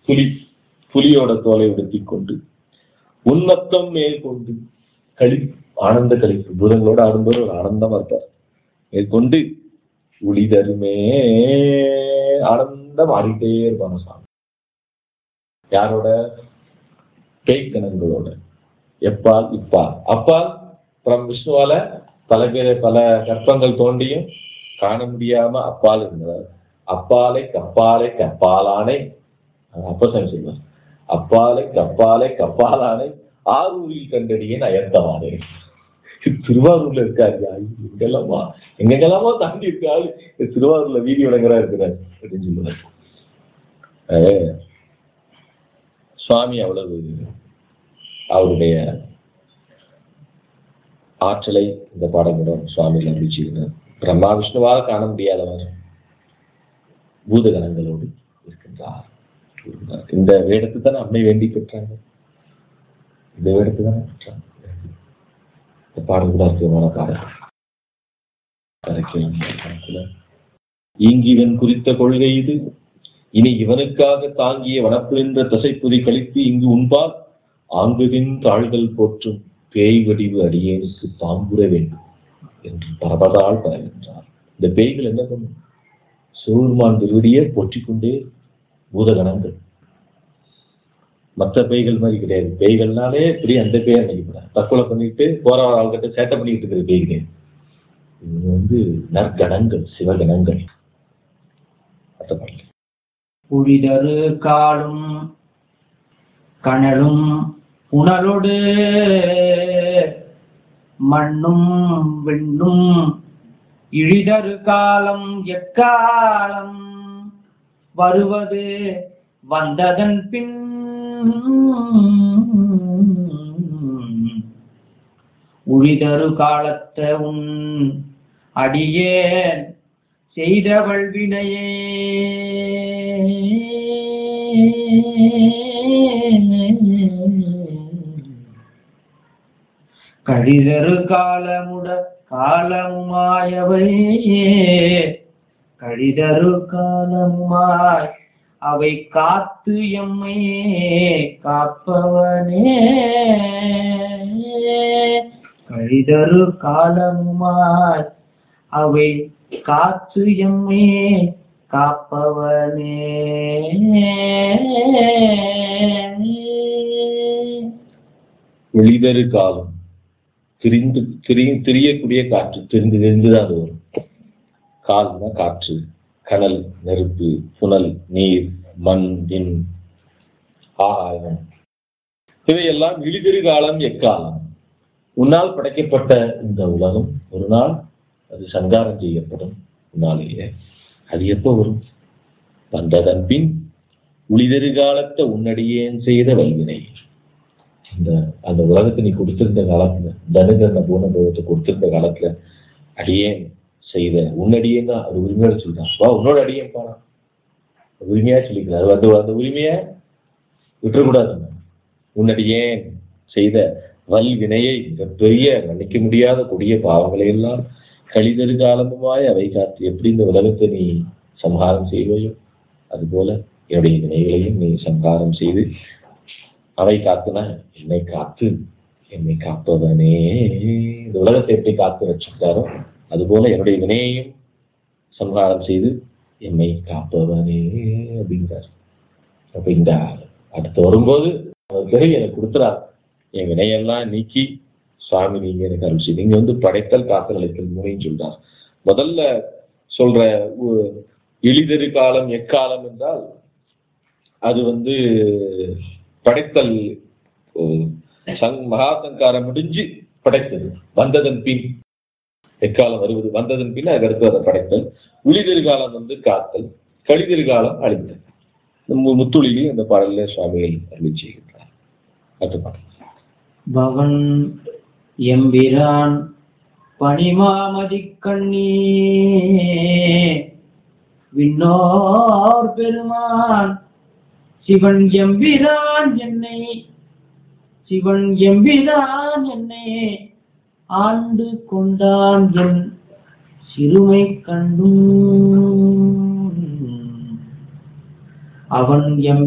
புலி புலியோட தோலை உடுத்தி கொண்டு உன்மத்தம் மேல் கொண்டு களி ஆனந்த கழிப்பு பூதங்களோட ஆடும்போது ஒரு ஆனந்தமா இருப்பார் மேற்கொண்டு உளிதருமே ஆனந்தம் ஆடிட்டே இருப்பாங்க சாமி யாரோட பேய்க்கணங்களோட எப்பால் இப்பால் அப்பால் புறம் விஷ்ணுவால பல பேர் பல கற்பங்கள் தோண்டியும் காண முடியாம அப்பால் இருந்தார் அப்பாலை கப்பாலை கப்பாலானை அப்பசம் சொல்லுவார் அப்பாலை கப்பாலை கப்பாலானை ஆரூரில் கண்டடியேன் அயர்த்தவானே திருவாரூர்ல இருக்காரு எங்கெல்லாமா எங்கெல்லாமா தாண்டி இருக்காரு திருவாரூர்ல வீதி வழங்குறா இருக்கிறார் அப்படின்னு சொல்லுவார் அஹ் சுவாமி அவ்வளவு அவருடைய ஆற்றலை இந்த பாடமுடன் சுவாமியில் அறிவிச்சுகிறார் பிரம்மா விஷ்ணுவால் காண முடியாதவர் பூதகணங்களோடு இருக்கின்றார் கூறுகிறார். இந்த வேடத்தை தானே அம்மை வேண்டி பெற்றாங்க இந்த வேடத்தை தானே பெற்றாங்க இந்த பாடல் கூட அற்புதமான பாடல் கரைக்கலாம் கணக்குல. ஈங்கிவன் குறித்த கொள்கை இது இனி இவனுக்காக தாங்கிய வனப்புகின்ற தசைப்புதி கழித்து இங்கு உண்பால் ஆங்குதின் தாழ்தல் போற்றும் பேய் வடிவு அடியேனுக்கு தாம்புர வேண்டும் என்று பரபதால் பரவின்றார் இந்த பேய்கள் என்ன பண்ணும் சிவபெருமான் திருவடியை போற்றிக்கொண்டே பூதகணங்கள் மற்ற பேய்கள் மாதிரி கிடையாது பேய்கள்னாலே இப்படி அந்த பேர் நினைக்கப்படாது தற்கொலை பண்ணிட்டு போற ஆள்கிட்ட சேட்டை பண்ணிட்டு இருக்கிற பேய் கிடையாது இது வந்து நற்கணங்கள் சிவகணங்கள் அடுத்த பாடல். புரிதரு காலும் கனலும் புனலொடு மண்ணும் விண்ணும் இழிதரு காலம் எக்காலம் வருவது வந்ததன் பின் உழிதரு காலத்த உன் அடியேன் செய்தவள் வினையே கழிதரு காலமுட காலமுமாயவை கழிதரு காலமுமாய் அவை காத்து எம்மை காப்பவனே கழிதரு காலமுமாய் அவை காத்து எம்மை காப்பவனே ஒளிதரு காலம் திரிந்து திரி திரியக்கூடிய காற்று திரிந்து திரிந்துதான் அது வரும் கால்னா காற்று கடல் நெருப்பு புனல் நீர் மண் விண் ஆகாயம் இவையெல்லாம் இழிதிரு காலம் எக்காலம் உன்னால் படைக்கப்பட்ட இந்த உலகம் ஒரு நாள் அது சங்காரம் செய்யப்படும் உன்னாலேயே அது எப்போ வரும் வந்ததன் பின் உளிதரு காலத்தை உன்னடியேன் செய்த வல்வினை இந்த அந்த உலகத்தை நீ கொடுத்திருந்த காலத்துல தனுகரண பூனபோகத்தை கொடுத்திருந்த காலத்துல அடியேன் செய்த உன்னடியேன் தான் அது உரிமையோட சொல்றான் வா உன்னோட அடியேன் பாடா உரிமையா சொல்லிக்கிறார் அந்த அந்த உரிமையை விட்டுறக்கூடாது நம்ம. உன்னடியேன் செய்த வல் வினையை மிகப்பெரிய மன்னிக்க முடியாத கொடிய பாவங்களை எல்லாம் கழிதரு காலமுமாய் அவை காத்து எப்படி இந்த உலகத்தை நீ சம்ஹாரம் செய்வையோ அதுபோல என்னுடைய வினைகளையும் நீ சம்ஹாரம் செய்து அவை காத்துனா என்னை காத்து என்னை காப்பவனே இந்த உலகத்தை எப்படி காத்து வச்சிருக்காரோ அதுபோல என்னுடைய வினையையும் சம்ஹாரம் செய்து என்னை காப்பவனே அப்படிங்கிறார் அப்ப இந்த அடுத்து வரும்போது அவர் பிறகு எனக்கு கொடுத்துறார் என் வினையெல்லாம் நீக்கி சுவாமி நீங்க எனக்கு அருள் செய்து இங்க வந்து படைத்தல் காத்தல் அளித்தல் முறைன்னு சொல்றார் முதல்ல சொல்ற உ- இழிதரு காலம் எக்காலம் என்றால் அது வந்து படைத்தல் உம், சங் மகா சங்காரம் முடிஞ்சு படைத்தது வந்ததன் பின் எக்காலம் வருவது வந்ததன் பின் அதுக்கு அடுத்து அதை படைத்தல் உளிதிரு காலம் வந்து காத்தல் கழிதிரு காலம் அழித்தல் இந்த மு- முத்துளிலையும் இந்த பாடலில் சுவாமிகள் அருள் செய்கின்றார் அடுத்த பாடல் பவன் எம்பிரான் பனிமாமதி கண்ணீ விண்ணோர் பெருமான் சிவன் எம்பிரான் என்னை சிவன் எம்பிரான் என்னை ஆண்டு கொண்டான் என் சிறுமை கண்டும் அவன் எம்